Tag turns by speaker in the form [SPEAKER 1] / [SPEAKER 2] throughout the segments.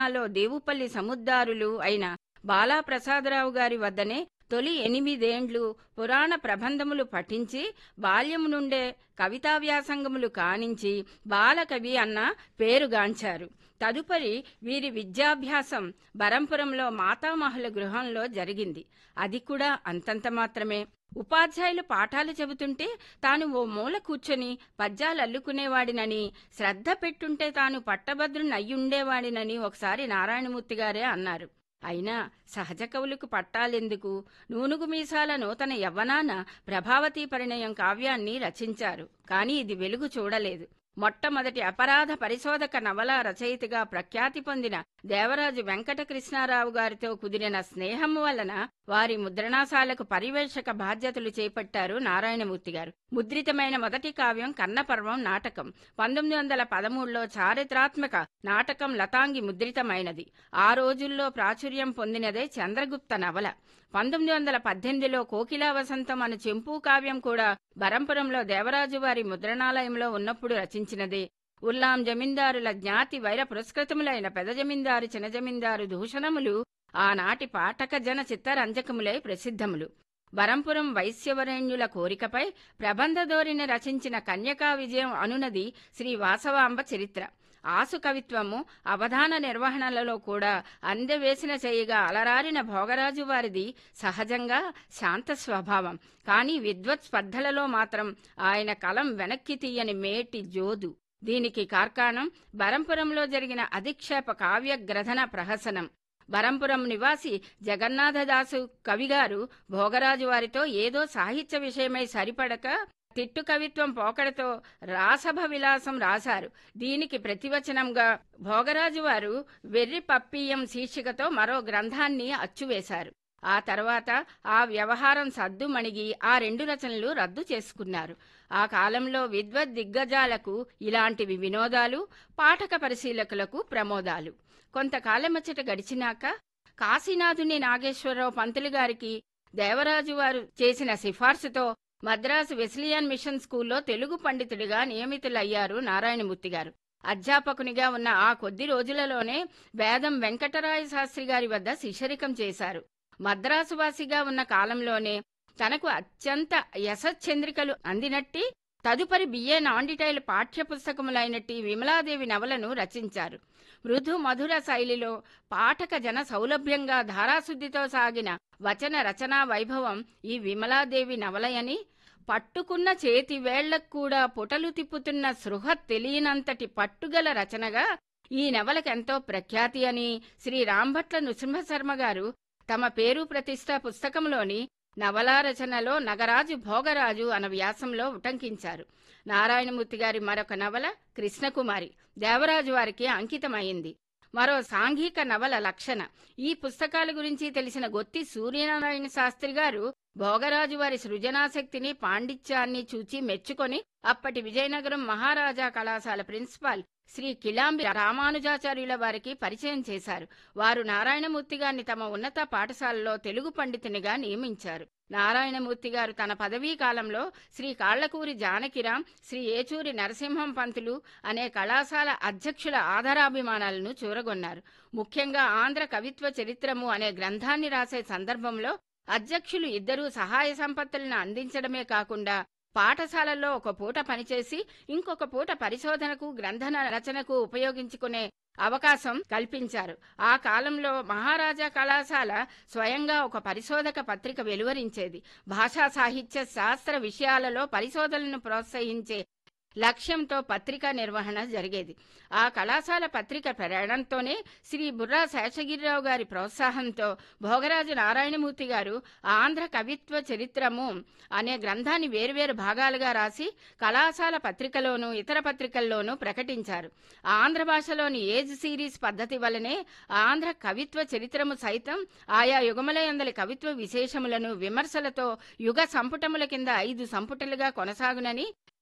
[SPEAKER 1] లో దేవుపల్లి సముద్దారులు అయిన బాలాప్రసాదరావు గారి వద్దనే తొలి ఎనిమిదేండ్లు పురాణ ప్రబంధములు పఠించి బాల్యము నుండే కవితా వ్యాసంగములు కానించి బాలకవి అన్న పేరుగాంచారు తదుపరి వీరి విద్యాభ్యాసం బరంపురంలో మాతామహుల గృహంలో జరిగింది అది కూడా అంతంత మాత్రమే ఉపాధ్యాయులు పాఠాలు చెబుతుంటే తాను ఓ మూల కూర్చొని పద్యాలు అల్లుకునేవాడినని శ్రద్ధ పెట్టుంటే తాను పట్టభద్రుని అయ్యుండేవాడినని ఒకసారి నారాయణమూర్తి గారే అన్నారు అయినా సహజ కవులకు పట్టాలెందుకు నూనుగు మీసాల నూతన యవ్వనాన ప్రభావతీ పరిణయం కావ్యాన్ని రచించారు కాని ఇది వెలుగు చూడలేదు మొట్టమొదటి అపరాధ పరిశోధక నవల రచయితగా ప్రఖ్యాతి పొందిన దేవరాజు వెంకటకృష్ణారావు గారితో కుదిరిన స్నేహం వలన వారి ముద్రణాశాలకు పరివేషక బాధ్యతలు చేపట్టారు నారాయణమూర్తి గారు ముద్రితమైన మొదటి కావ్యం కన్నపర్వం నాటకం పంతొమ్మిది వందల పదమూడులో చారిత్రాత్మక నాటకం లతాంగి ముద్రితమైనది ఆ రోజుల్లో ప్రాచుర్యం పొందినదే చంద్రగుప్త నవల పంతొమ్మిది వందల పద్దెనిమిదిలో కోకిలా వసంతం అను చెంపు కావ్యం కూడా బరంపురంలో దేవరాజు వారి ముద్రణాలయంలో ఉన్నప్పుడు రచించినదే ఉల్లాం జమీందారుల జ్ఞాతి వైర పురస్కృతములైన పెద జమీందారు చిన్న జమీందారు దూషణములు ఆనాటి పాఠక జన చిత్తరంజకములై ప్రసిద్ధములు బరంపురం వైశ్యవరేణ్యుల కోరికపై ప్రబంధధోరిని రచించిన కన్యకా విజయం అనునది శ్రీ వాసవాంబ చరిత్ర ఆసు కవిత్వము అవధాన నిర్వహణలలో కూడా అందెవేసిన చేయగా అలరారిన భోగరాజు వారిది సహజంగా శాంత స్వభావం కానీ విద్వత్ స్పర్ధలలో మాత్రం ఆయన కలం వెనక్కి తీయని మేటి జోదు దీనికి కార్కాణం బరంపురంలో జరిగిన అధిక్షేప కావ్య గ్రథన ప్రహసనం బరంపురం నివాసి జగన్నాథదాసు కవిగారు భోగరాజు వారితో ఏదో సాహిత్య విషయమై సరిపడక తిట్టు కవిత్వం పోకడతో రాసభ విలాసం రాశారు దీనికి ప్రతివచనంగా భోగరాజు వారు వెర్రి పప్పీయం శీర్షికతో మరో గ్రంథాన్ని అచ్చువేశారు ఆ తర్వాత ఆ వ్యవహారం సద్దుమణిగి ఆ రెండు రచనలు రద్దు చేసుకున్నారు ఆ కాలంలో విద్వత్ దిగ్గజాలకు ఇలాంటివి వినోదాలు పాఠక పరిశీలకులకు ప్రమోదాలు కొంతకాలమచ్చట గడిచినాక కాశీనాథుని నాగేశ్వరరావు పంతులు గారికి దేవరాజు వారు చేసిన సిఫార్సుతో మద్రాసు వెస్లియన్ మిషన్ స్కూల్లో తెలుగు పండితుడిగా నియమితులయ్యారు నారాయణమూర్తి గారు అధ్యాపకునిగా ఉన్న ఆ కొద్ది రోజులలోనే వేదం వెంకటరాయ శాస్త్రి గారి వద్ద శిష్యరికం చేశారు మద్రాసువాసిగా ఉన్న కాలంలోనే తనకు అత్యంత యశశ్చంద్రికలు అందినట్టి తదుపరి బిఏ నాన్ డీటెయిల్ పాఠ్యపుస్తకములైనట్టి విమలాదేవి నవలను రచించారు మృదు మధుర శైలిలో పాఠక జన సౌలభ్యంగా ధారాశుద్ధితో సాగిన వచన రచనా వైభవం ఈ విమలాదేవి నవలయని పట్టుకున్న చేతి వేళ్లకు కూడా పుటలు తిప్పుతున్న సృహ తెలియనంతటి పట్టుగల రచనగా ఈ నవలకెంతో ప్రఖ్యాతి అని శ్రీ రాంభట్ల నృసింహశర్మ గారు తమ పేరు ప్రతిష్ట పుస్తకంలోని నవలా రచనలో నగరాజు భోగరాజు అన్న వ్యాసంలో ఉటంకించారు నారాయణమూర్తి గారి మరొక నవల కృష్ణకుమారి దేవరాజు వారికి అంకితమైంది మరో సాంఘిక నవల లక్షణ ఈ పుస్తకాల గురించి తెలిసిన గొత్తి సూర్యనారాయణ శాస్త్రి గారు భోగరాజు వారి సృజనాశక్తిని పాండిత్యాన్ని చూచి మెచ్చుకొని అప్పటి విజయనగరం మహారాజా కళాశాల ప్రిన్సిపాల్ శ్రీ కిలాంబి రామానుజాచార్యుల వారికి పరిచయం చేశారు వారు నారాయణమూర్తి గారిని తమ ఉన్నత పాఠశాలలో తెలుగు పండితునిగా నియమించారు నారాయణమూర్తి గారు తన పదవీ కాలంలో శ్రీ కాళ్లకూరి జానకిరాం శ్రీ ఏచూరి నరసింహం పంతులు అనే కళాశాల అధ్యక్షుల ఆధారాభిమానాలను చూరగొన్నారు ముఖ్యంగా ఆంధ్ర కవిత్వ చరిత్రము అనే గ్రంథాన్ని రాసే సందర్భంలో అధ్యక్షులు ఇద్దరూ సహాయ సంపత్తులను అందించడమే కాకుండా పాఠశాలల్లో ఒక పూట పనిచేసి ఇంకొక పూట పరిశోధనకు గ్రంథన రచనకు ఉపయోగించుకునే అవకాశం కల్పించారు ఆ కాలంలో మహారాజా కళాశాల స్వయంగా ఒక పరిశోధక పత్రిక వెలువరించేది భాషా సాహిత్య శాస్త్ర విషయాలలో పరిశోధనలను ప్రోత్సహించే లక్ష్యంతో పత్రికా నిర్వహణ జరిగేది ఆ కళాశాల పత్రిక ప్రేరణతోనే శ్రీ బుర్రా శేషగిరిరావు గారి ప్రోత్సాహంతో భోగరాజు నారాయణమూర్తి గారు ఆంధ్ర కవిత్వ చరిత్రము అనే గ్రంథాన్ని వేరువేరు భాగాలుగా రాసి కళాశాల పత్రికలోనూ ఇతర పత్రికల్లోనూ ప్రకటించారు ఆంధ్ర భాషలోని ఏజ్ సిరీస్ పద్ధతి వలనే ఆంధ్ర కవిత్వ చరిత్రము సైతం ఆయా యుగములయందలి కవిత్వ విశేషములను విమర్శలతో యుగ సంపుటముల కింద ఐదు సంపుటలుగా కొనసాగునని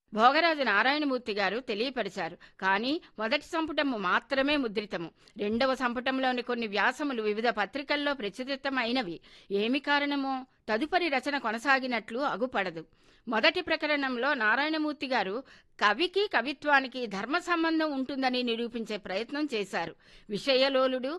[SPEAKER 1] భోగరాజు నారాయణమూర్తి గారు తెలియపరిచారు కానీ మొదటి సంపుటము మాత్రమే ముద్రితము రెండవ సంపుటంలోని కొన్ని వ్యాసములు వివిధ పత్రికల్లో ప్రచురితమైనవి ఏమి కారణమో తదుపరి రచన కొనసాగినట్లు అగుపడదు మొదటి ప్రకరణంలో నారాయణమూర్తి గారు కవికి కవిత్వానికి ధర్మ సంబంధం ఉంటుందని నిరూపించే ప్రయత్నం చేశారు విషయలోలుడు